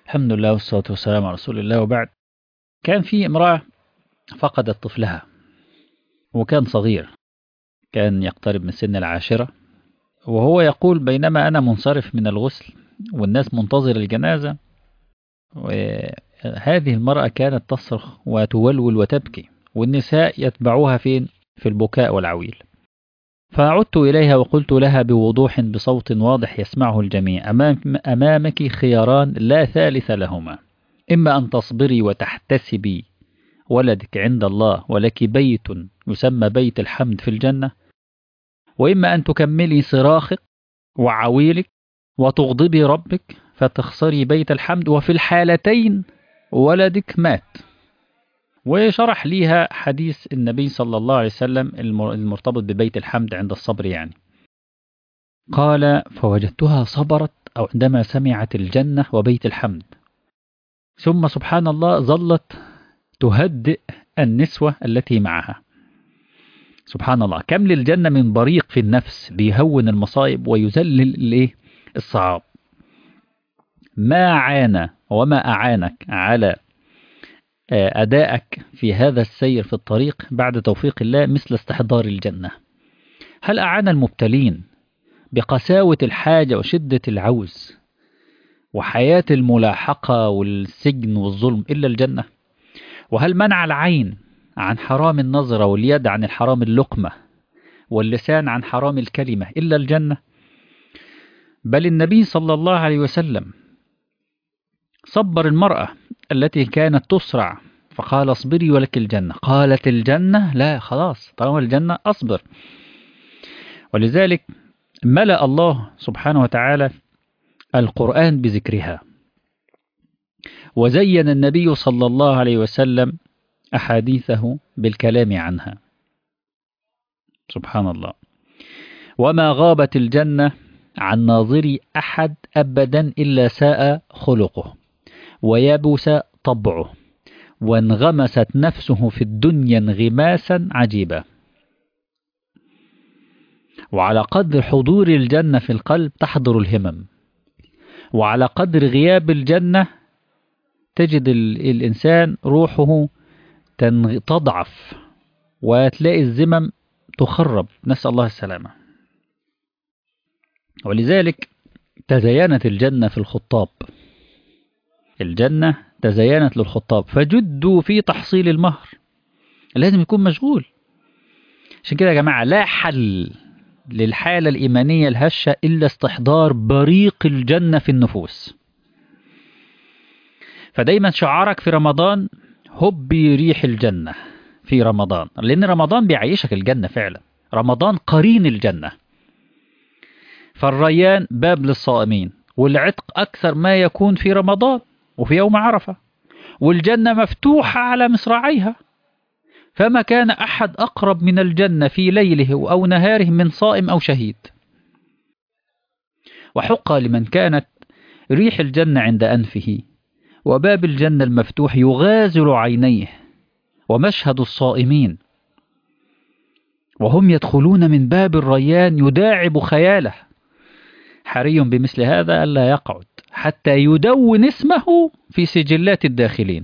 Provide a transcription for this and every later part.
الحمد لله والصلاة والسلام على رسول الله وبعد كان في امرأة فقدت طفلها وكان صغير كان يقترب من سن العاشرة وهو يقول بينما أنا منصرف من الغسل والناس منتظر الجنازة وهذه المرأة كانت تصرخ وتولول وتبكي والنساء يتبعوها فين في البكاء والعويل فعدت إليها وقلت لها بوضوح بصوت واضح يسمعه الجميع أمام أمامك خياران لا ثالث لهما إما أن تصبري وتحتسبي ولدك عند الله ولك بيت يسمى بيت الحمد في الجنة وإما أن تكملي صراخك وعويلك وتغضبي ربك فتخسري بيت الحمد وفي الحالتين ولدك مات وشرح ليها حديث النبي صلى الله عليه وسلم المرتبط ببيت الحمد عند الصبر يعني قال فوجدتها صبرت أو عندما سمعت الجنة وبيت الحمد ثم سبحان الله ظلت تهدئ النسوة التي معها سبحان الله كم للجنة من بريق في النفس بيهون المصائب ويذلل الصعاب ما عانى وما أعانك على أدائك في هذا السير في الطريق بعد توفيق الله مثل استحضار الجنة هل أعان المبتلين بقساوة الحاجة وشدة العوز وحياة الملاحقة والسجن والظلم إلا الجنة وهل منع العين عن حرام النظرة واليد عن الحرام اللقمة واللسان عن حرام الكلمة إلا الجنة بل النبي صلى الله عليه وسلم صبر المرأة التي كانت تسرع فقال اصبري ولك الجنة قالت الجنة لا خلاص طالما الجنة أصبر ولذلك ملأ الله سبحانه وتعالى القرآن بذكرها وزين النبي صلى الله عليه وسلم أحاديثه بالكلام عنها سبحان الله وما غابت الجنة عن ناظري أحد أبدا إلا ساء خلقه ويبس طبعه وانغمست نفسه في الدنيا انغماسا عجيبا وعلى قدر حضور الجنة في القلب تحضر الهمم وعلى قدر غياب الجنة تجد الإنسان روحه تضعف وتلاقي الزمم تخرب نسأل الله السلامة ولذلك تزينت الجنة في الخطاب الجنة تزينت للخطاب فجدوا في تحصيل المهر لازم يكون مشغول عشان كده يا جماعة لا حل للحالة الإيمانية الهشة إلا استحضار بريق الجنة في النفوس فدايما شعارك في رمضان هبي ريح الجنة في رمضان لأن رمضان بيعيشك الجنة فعلا رمضان قرين الجنة فالريان باب للصائمين والعتق أكثر ما يكون في رمضان وفي يوم عرفة والجنة مفتوحة على مصراعيها فما كان أحد أقرب من الجنة في ليله أو نهاره من صائم أو شهيد وحق لمن كانت ريح الجنة عند أنفه وباب الجنة المفتوح يغازل عينيه ومشهد الصائمين وهم يدخلون من باب الريان يداعب خياله حري بمثل هذا ألا يقعد حتى يدون اسمه في سجلات الداخلين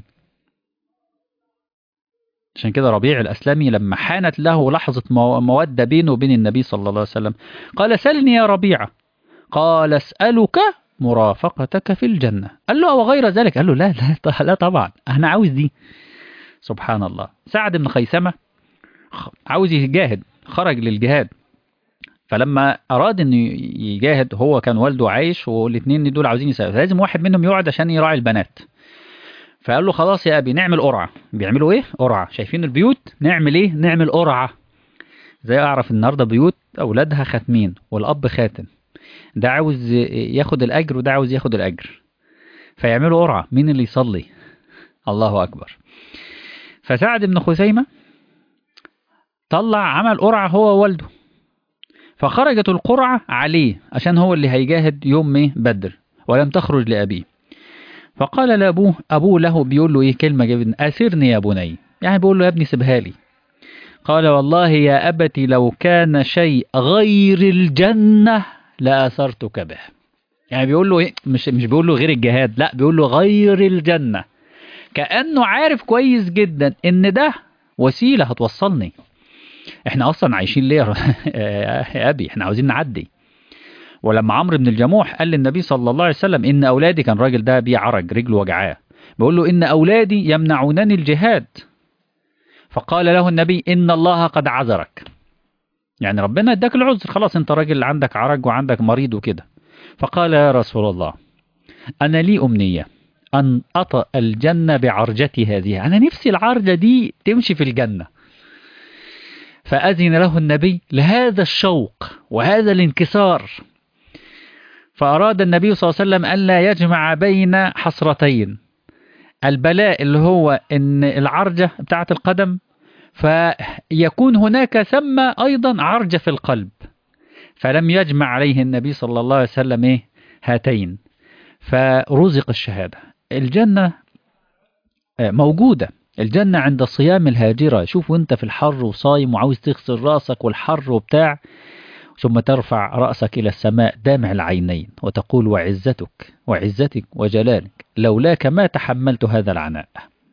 عشان كده ربيع الأسلمي لما حانت له لحظة مودة بينه وبين النبي صلى الله عليه وسلم قال سلني يا ربيعة قال اسألك مرافقتك في الجنة قال له وغير ذلك قال له لا لا لا طبعا أنا عاوز دي سبحان الله سعد بن خيثمة عاوز يجاهد خرج للجهاد فلما أراد أن يجاهد هو كان والده عايش والاثنين دول عاوزين يسافروا لازم واحد منهم يقعد عشان يراعي البنات فقال له خلاص يا أبي نعمل قرعة بيعملوا إيه؟ قرعة شايفين البيوت؟ نعمل إيه؟ نعمل قرعة زي أعرف النهاردة بيوت أولادها ختمين والأب خاتم ده عاوز ياخد الأجر وده عاوز ياخد الأجر فيعملوا قرعة مين اللي يصلي؟ الله أكبر فسعد بن خثيمة طلع عمل قرعة هو ووالده فخرجت القرعة عليه عشان هو اللي هيجاهد يوم ايه بدر ولم تخرج لأبيه فقال لأبوه أبوه له بيقول له إيه كلمة جبن أسرني يا بني يعني بيقول له يا ابني سيبها لي قال والله يا أبتي لو كان شيء غير الجنة لأثرتك به يعني بيقول له ايه مش مش بيقول له غير الجهاد لا بيقول له غير الجنة كأنه عارف كويس جدا ان ده وسيلة هتوصلني احنا اصلا عايشين ليه يا ابي احنا عاوزين نعدي ولما عمرو بن الجموح قال للنبي صلى الله عليه وسلم ان اولادي كان الراجل ده بيه عرج رجله وجعاه بيقول له ان اولادي يمنعونني الجهاد فقال له النبي ان الله قد عذرك يعني ربنا اداك العذر خلاص انت راجل عندك عرج وعندك مريض وكده فقال يا رسول الله انا لي امنيه ان اطأ الجنه بعرجتي هذه انا نفسي العرجه دي تمشي في الجنه فأذن له النبي لهذا الشوق وهذا الانكسار فأراد النبي صلى الله عليه وسلم ألا يجمع بين حسرتين البلاء اللي هو ان العرجة بتاعة القدم فيكون هناك ثم أيضا عرجة في القلب فلم يجمع عليه النبي صلى الله عليه وسلم إيه هاتين فرزق الشهادة الجنة موجودة الجنة عند صيام الهاجرة شوف وانت في الحر وصايم وعاوز تغسل رأسك والحر وبتاع ثم ترفع رأسك إلى السماء دامع العينين وتقول وعزتك وعزتك وجلالك لولاك ما تحملت هذا العناء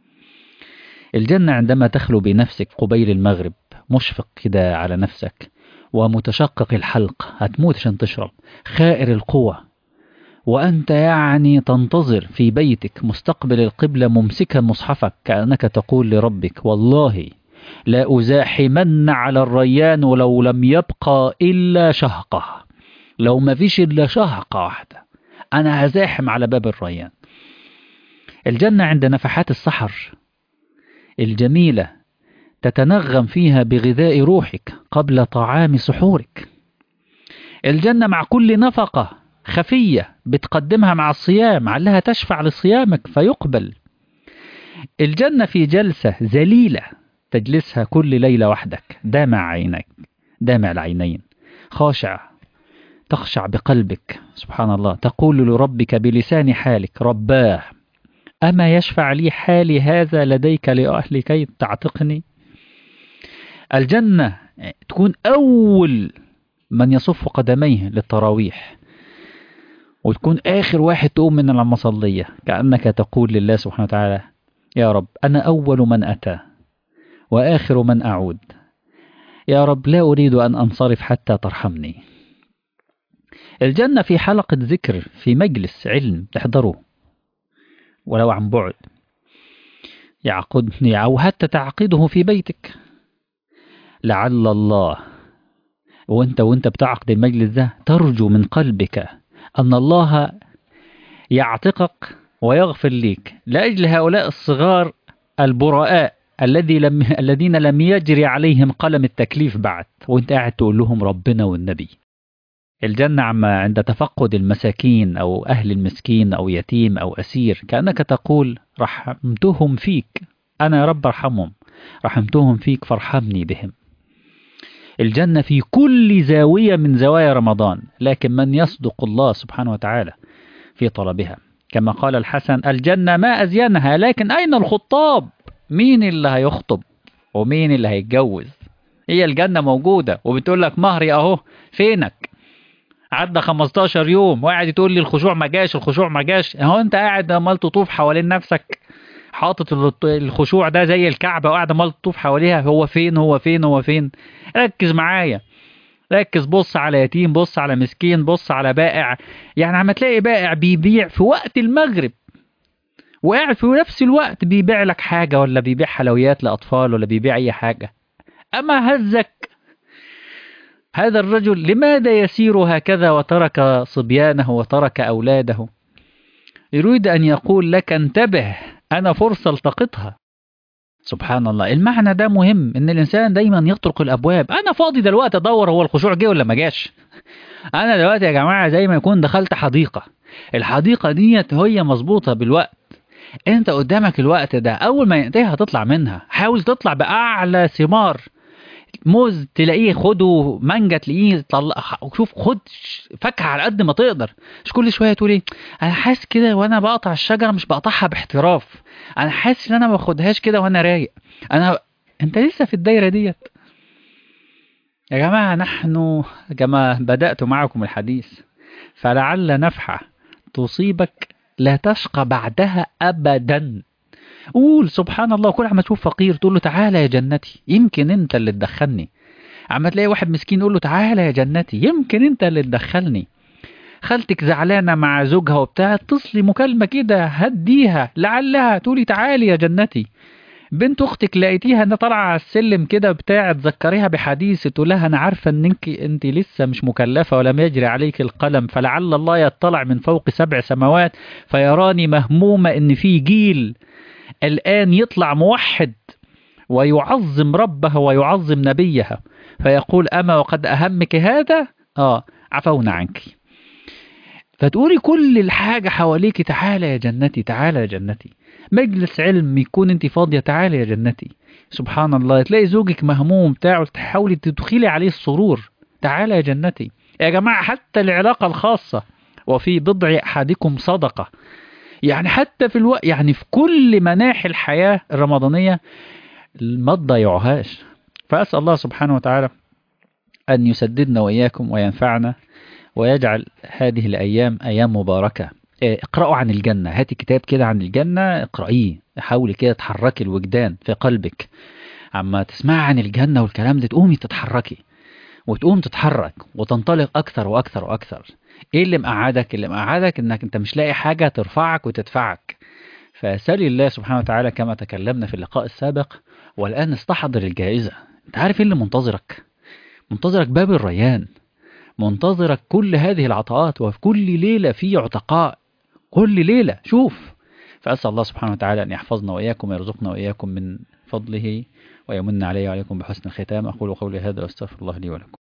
الجنة عندما تخلو بنفسك قبيل المغرب مشفق كده على نفسك ومتشقق الحلق هتموت عشان تشرب خائر القوة وأنت يعني تنتظر في بيتك مستقبل القبلة ممسكا مصحفك كأنك تقول لربك والله لا أزاحمن على الريان ولو لم يبقى إلا شهقة لو ما فيش إلا شهقة واحدة أنا هزاحم على باب الريان الجنة عند نفحات السحر الجميلة تتنغم فيها بغذاء روحك قبل طعام سحورك الجنة مع كل نفقة خفية بتقدمها مع الصيام علها تشفع لصيامك فيقبل الجنة في جلسة ذليلة تجلسها كل ليلة وحدك دامع عينك دامع العينين خاشع تخشع بقلبك سبحان الله تقول لربك بلسان حالك رباه أما يشفع لي حالي هذا لديك لكي تعتقني الجنة تكون أول من يصف قدميه للتراويح وتكون آخر واحد تقوم من المصلية كأنك تقول لله سبحانه وتعالى يا رب أنا أول من أتى وآخر من أعود يا رب لا أريد أن أنصرف حتى ترحمني الجنة في حلقة ذكر في مجلس علم تحضره ولو عن بعد يعقدني أو حتى تعقده في بيتك لعل الله وانت وانت بتعقد المجلس ده ترجو من قلبك أن الله يعتقك ويغفر لك لأجل هؤلاء الصغار البراء الذي لم الذين لم يجري عليهم قلم التكليف بعد وانت قاعد تقول لهم ربنا والنبي الجنة عما عند تفقد المساكين أو أهل المسكين أو يتيم أو أسير كأنك تقول رحمتهم فيك أنا يا رب ارحمهم رحمتهم فيك فارحمني بهم الجنة في كل زاوية من زوايا رمضان لكن من يصدق الله سبحانه وتعالى في طلبها كما قال الحسن الجنة ما أزينها لكن أين الخطاب مين اللي هيخطب ومين اللي هيتجوز هي الجنة موجودة وبتقول لك مهري أهو فينك عدى 15 يوم وقاعد تقول لي الخشوع ما جاش الخشوع ما جاش اهو انت قاعد عمال تطوف حوالين نفسك حاطط الخشوع ده زي الكعبة وقاعد عمال تطوف حواليها هو فين هو فين هو فين ركز معايا ركز بص على يتيم بص على مسكين بص على بائع يعني عم تلاقي بائع بيبيع في وقت المغرب وقاعد في نفس الوقت بيبيع لك حاجة ولا بيبيع حلويات لأطفال ولا بيبيع أي حاجة أما هزك هذا الرجل لماذا يسير هكذا وترك صبيانه وترك أولاده يريد أن يقول لك انتبه أنا فرصة التقطها سبحان الله المعنى ده مهم ان الانسان دايما يطرق الابواب انا فاضي دلوقتي ادور هو الخشوع جه ولا ما جاش انا دلوقتي يا جماعه زي ما يكون دخلت حديقه الحديقه ديت هي مظبوطه بالوقت انت قدامك الوقت ده اول ما ينتهي هتطلع منها حاول تطلع باعلى ثمار موز تلاقيه خده مانجا تلاقيه طلع شوف خد فاكهه على قد ما تقدر مش كل شويه تقول ايه انا حاسس كده وانا بقطع الشجره مش بقطعها باحتراف انا حاسس ان انا ما باخدهاش كده وانا رايق انا انت لسه في الدايره ديت يا جماعه نحن كما بدات معكم الحديث فلعل نفحة تصيبك لا تشقى بعدها أبدا قول سبحان الله كل عم تشوف فقير تقول له تعالى يا جنتي يمكن انت اللي تدخلني عم تلاقي واحد مسكين يقول له تعالى يا جنتي يمكن انت اللي تدخلني خالتك زعلانة مع زوجها وبتاع اتصلي مكالمة كده هديها لعلها تقولي تعالي يا جنتي بنت اختك لقيتيها انها طالعه على السلم كده بتاع تذكريها بحديث تقول لها انا عارفه انك انت لسه مش مكلفه ولم يجري عليك القلم فلعل الله يطلع من فوق سبع سماوات فيراني مهمومه ان في جيل الان يطلع موحد ويعظم ربها ويعظم نبيها فيقول اما وقد اهمك هذا اه عفونا عنك فتقولي كل الحاجه حواليك تعالى يا جنتي تعالى يا جنتي مجلس علم يكون انت فاضيه تعالي يا جنتي سبحان الله تلاقي زوجك مهموم بتاعه تحاولي تدخلي عليه السرور تعالى يا جنتي يا جماعه حتى العلاقه الخاصه وفي بضع احدكم صدقه يعني حتى في الوقت يعني في كل مناحي الحياه الرمضانيه ما تضيعوهاش فاسال الله سبحانه وتعالى ان يسددنا واياكم وينفعنا ويجعل هذه الايام ايام مباركه اقرأوا عن الجنة هاتي كتاب كده عن الجنة اقرأيه حاولي كده تحركي الوجدان في قلبك اما تسمعي عن الجنة والكلام ده تقومي تتحركي وتقوم تتحرك وتنطلق أكثر وأكثر وأكثر إيه اللي مقعدك؟ اللي مقعدك إنك أنت مش لاقي حاجة ترفعك وتدفعك فسألي الله سبحانه وتعالى كما تكلمنا في اللقاء السابق والآن استحضر الجائزة أنت عارف إيه اللي منتظرك؟ منتظرك باب الريان منتظرك كل هذه العطاءات وفي كل ليلة في عتقاء كل ليلة شوف فأسأل الله سبحانه وتعالى أن يحفظنا وإياكم ويرزقنا وإياكم من فضله ويمن علي وعليكم بحسن الختام أقول قولي هذا وأستغفر الله لي ولكم